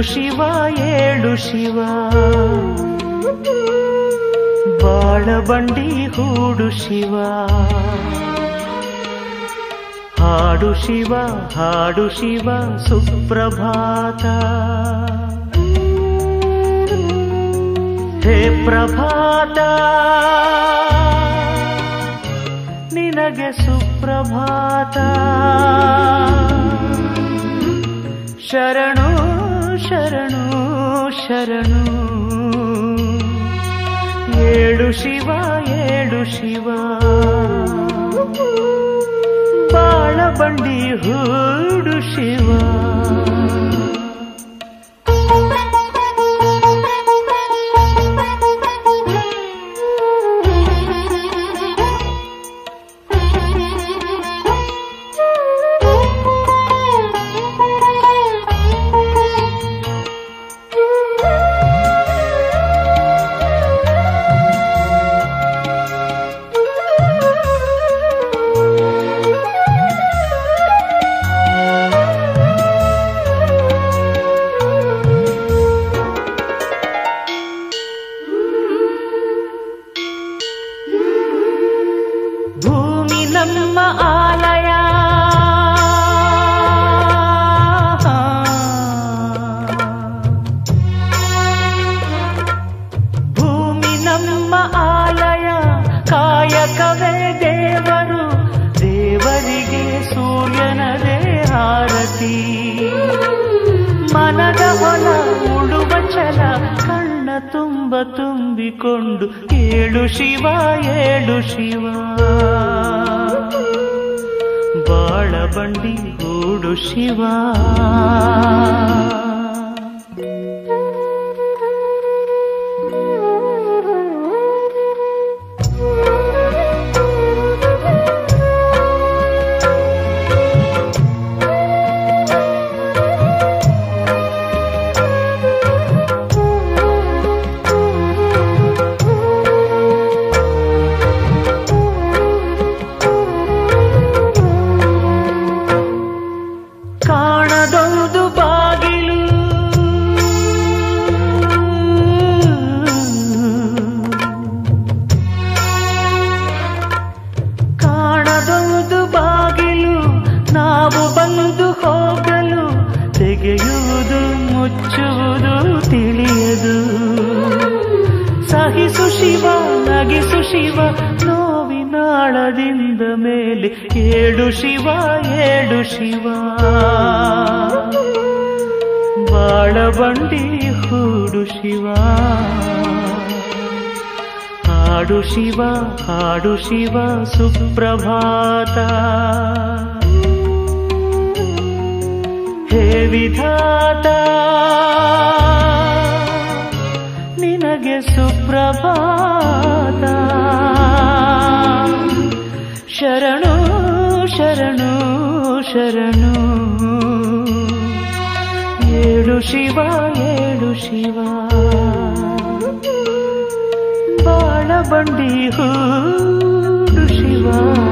ಶಿವ ಏಳು ಶಿವ ಬಾಳಬಂಡಿ ಹೂಡು ಶಿವ ಹಾಡು ಶಿವ ಹಾಡು ಶಿವ ಸುಪ್ರಭಾತ ಹೇ ಪ್ರಭಾತ ನಿನಗೆ ಸುಪ್ರಭಾತ ಶರಣು ಶರಣು ಶರಣು ಏಳು ಶಿವ ಏಳು ಶಿವ ಬಾಳಬಂಡಿ ಹೂಡು ಶಿವ ಭೂಮಿ ನಮ್ಮ ಆಲಯ ಭೂಮಿ ನಮ್ಮ ಆಲಯ ಕಾಯಕವೇ ದೇವರು ದೇವರಿಗೆ ಸೂರ್ಯನದೇ ಆರತಿ ಮನದ ಹೊಲ ಉಳುವ ಛಲ ಕಣ್ಣ ತುಂಬ ತುಂಬಿಕೊಂಡು ಏಳು ಶಿವ ಏಳು ಶಿವ ಬಾಳಬಂಡಿ ಹೂಡು ಶಿವ ಕಾಣದೊಂದು ಬಾಗಿಲು ಕಾಣದೊಂದು ಬಾಗಿಲು ನಾವು ಬಂದು ಹೋಗಲು ತೆಗೆಯುವುದು ಮುಚ್ಚುವುದು ತಿಳಿಯದು ಸಹಿಸು ಶಿವ ನಗಿಸು ಶಿವ ನೋವಿನಾಳದಿಂದ ಮೇಲೆ ಏಳು ಶಿವ ಏಳು ಶಿವ ಬಾಳಬಂಡಿ ಹೂಡು ಶಿವ ಹಾಡು ಶಿವ ಹಾಡು ಶಿವ ಸುಪ್ರಭಾತ ಹೇ ವಿಧಾತ ನಿನಗೆ ಸುಪ್ರಭಾತ ಶರಣು ಶರಣು ಶರಣು ಏಳು ಶಿವ ಏಳು ಶಿವ ಬಾಳಬಂಡಿ ಹೂಡು ಶಿವ